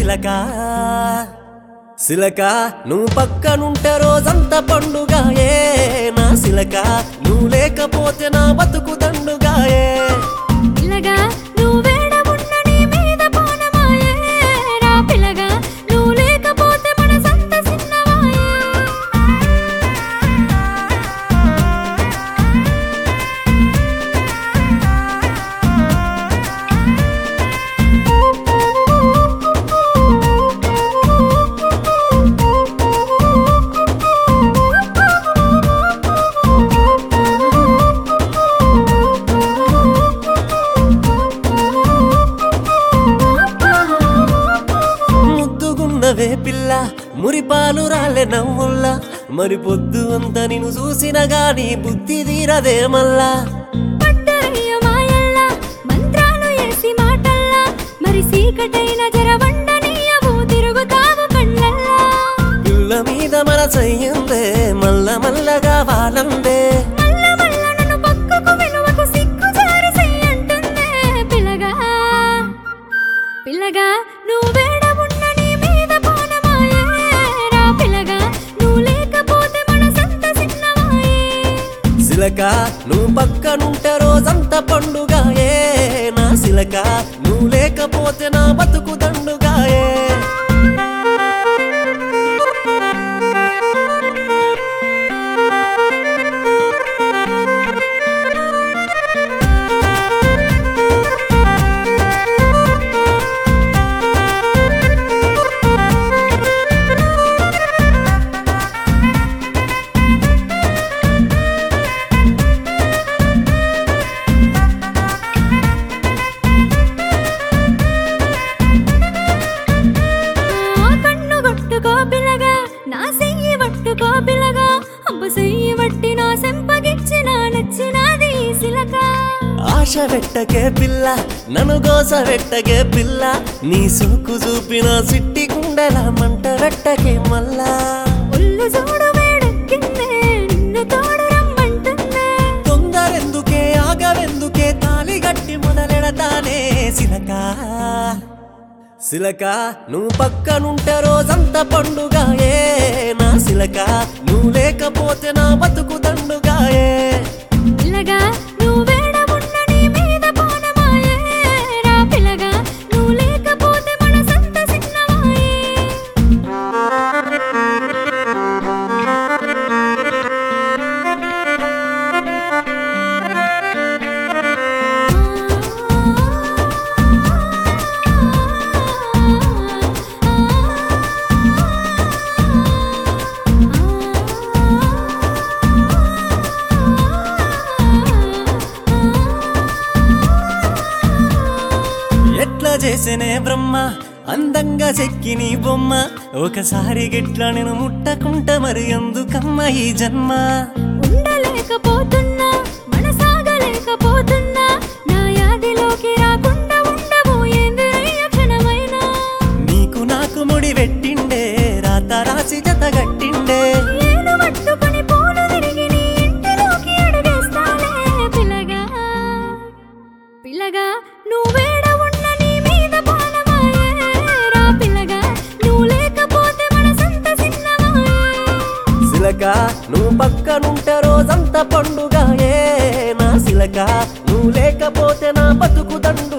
సిలక సిలక నువ్వు పక్కనుంటే రోజంతా పండుగాయే నా సిలక నువ్వు లేకపోతే నా బతుకు దండుగాయే పిల్లగా నువ్వు వేడమున్న నీ మీద పోనమాయే రా పిల్లగా నువ్వు లేకపోతే మనసంత సిన్నవాయే ముద్దుగున్నవే పిల్ల మురిపాలు రాలే నవ్వుల్లా మరి పొద్దు అంతా నిన్ను చూసిన గాని బుద్ధి తీరదే మల్లా పట్టరయ్య మాయల్లా మంత్రాలు ఏసి మాటల్లా మరి సీకటైన జరవండనీయవు తిరుగుతావు కళ్ళల్లా పిల్ల మీద మనసయ్యిందే మల్ల మల్లగా వాలందే మల్ల మల్ల నన్ను పక్కకు వినువకు సిగ్గు జారి చెయ్యంటుందే పిల్లగా పిల్లగా నువ్వు వేడమున్న నీ మీద పోనమాయే రా పిల్లగా నువ్వు లేకపోతే మనసంత సిన్నవాయే సిలక నువ్వు పక్కనుంటే రోజంతా పండుగాయే నా సిలక నువ్వు లేకపోతే నా బతుకు దండుగాయే ఆ కన్ను కొట్టుకో పిల్లగా నా సెయ్యి పట్టుకో పిల్లగా అబ్బ సెయ్యి పట్టి నా సెంపగిచ్చిన నచ్చినాది ఈ సిలక ఆశ పెట్టకే పిల్ల నన్ను గోస పెట్టకే పిల్ల నీ సోకు చూపిన సిట్టి గుండెల మంట పెట్టకే మల్లా ఒళ్ళు చూడు వేడెక్కిందే నిన్ను తోడు రమ్మంటుందే తొందరెందుకే ఆగవెందుకే తాలి గట్టి మొదలెడతానే సిలక సిలక నువ్వు పక్కనుంటే రోజంతా పండుగాయే నా సిలక నువ్వు లేకపోతే నా బతుకు దండుగాయే పిల్లగా నువ్వు వేడమున్న నీ మీద పోనమాయే రా పిల్లగా నువ్వు లేకపోతే మనసంత సిన్నవాయే ఎట్లా చేసేనే బ్రహ్మ అందంగా చెక్కి నీ బొమ్మ ఒకసారి గిట్లా నేను ముట్టకుంట మరి ఎందుకమ్మ ఈ జన్మ ఉండలేకపోతున్నా మనసాగలేకపోతున్నా నా యాదిలోకి రాకుండా ఉండవు ఏందిరయ్య క్షణమైనా నీకు నాకు ముడి పెట్టిండే రాత రాసి జత గట్టిండే ఏలు పట్టుకొని పూలు తిరిగి నీ ఇంటిలోకి అడుగేస్తాలే పిల్లగా పిల్లగా నువ్వేడ ఉన్న నీ మీద పానమాయే రా పిల్లగా నువ్వు లేకపోతే మనసంత సిన్నమాయే సిలక నువ్వు పక్కనుంటే రోజంతా పండుగాయే నా సిలక నువ్వు లేకపోతే నా బతుకు దండు